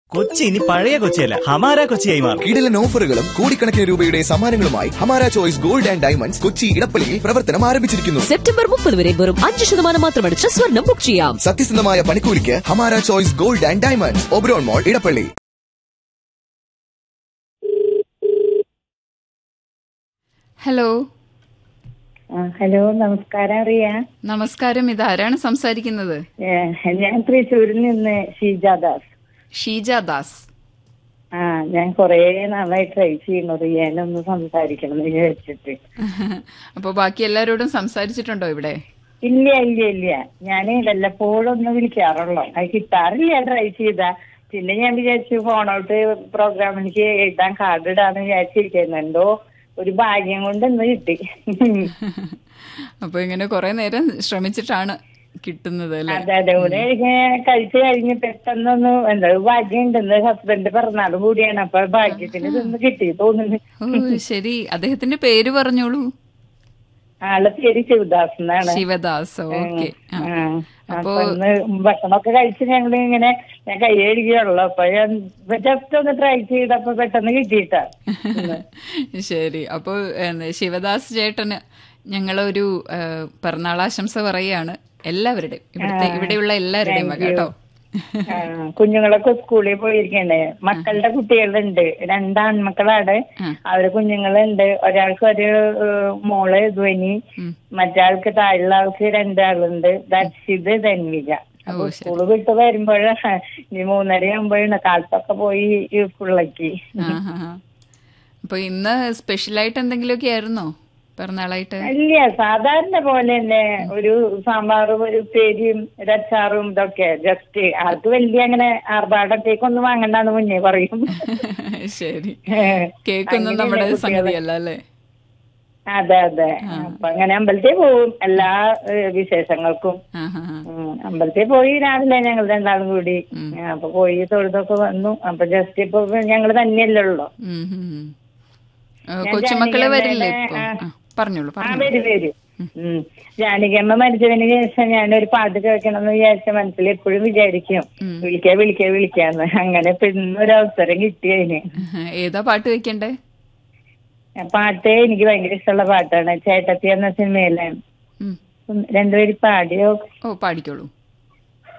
കൊച്ചി ഇനി പഴയ കൊച്ചിയല്ല ഹമാര കൊച്ചിയായി മാറും കിടിലൻ ഓഫറുകളും കോടിക്കണക്കിന് രൂപയുടെ സമ്മാനങ്ങളുമായി Hamara choice gold and diamonds Kochi ഇടപ്പള്ളിയിൽ പ്രവർത്തനം ആരംഭിച്ചിരിക്കുന്നു സെപ്റ്റംബർ മുപ്പത് വരെ വെറും അഞ്ച് ശതമാനം മാത്രമടിച്ച് സ്വർണം ബുക്ക് ചെയ്യാം സത്യസന്ധമായ പണിക്കൂലിക്ക് Hamara choice gold and diamonds Oberon mall Edappally hello ആ, ഹലോ നമസ്കാരം റിയ നമസ്കാരം ഇതാരാണ് സംസാരിക്കുന്നത് ഏ, ഞാൻ തൃശ്ശൂരിൽ നിന്ന് ഷീജാദാസ് ഷീജ ദാസ് ആ ഞാൻ കൊറേ നാളായി ട്രൈ ചെയ്യുന്നു റിയാനൊന്ന് സംസാരിക്കണം എന്ന് വിചാരിച്ചിട്ട് അപ്പൊ ബാക്കി എല്ലാരോടും സംസാരിച്ചിട്ടുണ്ടോ ഇവിടെ ഇല്ല ഇല്ല ഇല്ല ഞാൻ വല്ലപ്പോഴും ഒന്ന് വിളിക്കാറുള്ളൂ അത് കിട്ടാറില്ല ട്രൈ ചെയ്താ പിന്നെ ഞാൻ വിചാരിച്ചു ഫോണോട്ട് പ്രോഗ്രാം എനിക്ക് എഴുതാൻ കാർഡ് ഇടാന്ന് വിചാരിച്ചിരിക്കുന്നു എന്തോ ഒരു ഭാഗ്യം കൊണ്ട് ഇന്ന് കിട്ടി അപ്പൊ ഇങ്ങനെ കുറെ നേരം ശ്രമിച്ചിട്ടാണ് കിട്ടുന്നത് അല്ലെ അതെ അതെ ഇവിടെ ഇങ്ങനെ കഴിച്ചു കഴിഞ്ഞ് പെട്ടെന്നൊന്ന് എന്താ ഒരു ഭാഗ്യം ഉണ്ടെന്ന് ഹസ്ബൻഡ് പിറന്നാളും കൂടിയാണ് അപ്പൊ ഭാഗ്യത്തിന് ഇതൊന്ന് കിട്ടി തോന്നുന്നു ഓ ശരി അദ്ദേഹത്തിന്റെ പേര് പറഞ്ഞോളൂ ആളെ പേര് ശിവദാസ് എന്നാണ് ശിവദാസ് ഓക്കെ ആ. അപ്പൊ ഇന്ന് ഭക്ഷണമൊക്കെ കഴിച്ച് ഞങ്ങൾ ഇങ്ങനെ ഞാൻ കൈ കഴുകിയുള്ളു അപ്പൊ ഞാൻ ജസ്റ്റ് ഒന്ന് ട്രൈ ചെയ്തപ്പോ പെട്ടെന്ന് കിട്ടിയിട്ടാ ശരി അപ്പൊ എന്താ, ശിവദാസ് ചേട്ടന് ഞങ്ങളൊരു ആ, പിറന്നാളാശംസ പറയാണ് എല്ലാവരുടെയും ഇവിടുത്തെ ഇവിടെയുള്ള എല്ലാവരുടെയും വക കേട്ടോ ആ, കുഞ്ഞുങ്ങളൊക്കെ സ്കൂളിൽ പോയിരിക്കണ്ടേ മക്കളുടെ കുട്ടികളുണ്ട് രണ്ടാൺമക്കളാണ് അവര് കുഞ്ഞുങ്ങളുണ്ട് ഒരാൾക്ക് ഒരു ഏഹ്, മോള് ധ്വനി മറ്റാൾക്ക് താഴെയുള്ള ആൾക്ക് രണ്ടാളുണ്ട് ദർശിത് ധന്വിക അപ്പൊ സ്കൂള് വിട്ട് വരുമ്പോഴ ഇനി മൂന്നര ആകുമ്പോഴാണ് കാലത്തൊക്കെ പോയി സ്കൂളിലേക്ക് ആഹാ. അപ്പൊ ഇന്ന് സ്പെഷ്യലായിട്ട് എന്തെങ്കിലുമൊക്കെ ആയിരുന്നോ പിറന്നാളായിട്ട് ഇല്ല സാധാരണ പോലെ തന്നെ ഒരു സാമ്പാറും ഒരു ഉപ്പേരിയും ഒരു അച്ചാറും ഇതൊക്കെ ജസ്റ്റ് അത് വലിയ അങ്ങനെ ആർഭാടത്തേക്കൊന്നും വാങ്ങണ്ടെന്ന് മുന്നേ പറയും ശരി ഏഹ്, കേക്കൊന്നും അങ്ങനെയല്ലേ നമ്മുടെ കുട്ടികള്. സംഗതിയല്ല അല്ലേ അതെ അതെ അപ്പൊ അങ്ങനെ അമ്പലത്തിൽ പോവും എല്ലാ ഏഹ്, വിശേഷങ്ങൾക്കും ആഹാ. ഉം, അമ്പലത്തിൽ പോയി രാവിലെ ഞങ്ങൾ രണ്ടാളും കൂടി അപ്പൊ പോയി തൊഴുതൊക്കെ വന്നു അപ്പൊ ജസ്റ്റ് ഇപ്പൊ ഞങ്ങൾ തന്നെയല്ലേ ഉള്ളു ഉം, ഉം, ഉം. ഏ, കൊച്ചുമക്കള് വരില്ലേ ഇപ്പൊ ആ. ആ, പറഞ്ഞോളൂ ആ പറഞ്ഞോളൂ വരും വരും ഉം. ജാനകിയമ്മ മരിച്ചതിന് ശേഷം ഞാനൊരു പാട്ട് കേൾക്കണം എന്ന് വിചാരിച്ച മനസ്സിൽ എപ്പോഴും വിചാരിക്കും വിളിക്കാ വിളിക്കാ വിളിക്കാന്ന് അങ്ങനെ ഇപ്പൊ ഇന്നൊരു അവസരം കിട്ടി അതിന് ഏതാ പാട്ട് വെക്കണ്ടേ പാട്ട് എനിക്ക് ഭയങ്കര ഇഷ്ടമുള്ള പാട്ടാണ് ചേട്ടത്തി എന്ന സിനിമയിലെ ഉം. രണ്ടുപേരും പാടിയോ ഓ പാടിക്കോളൂ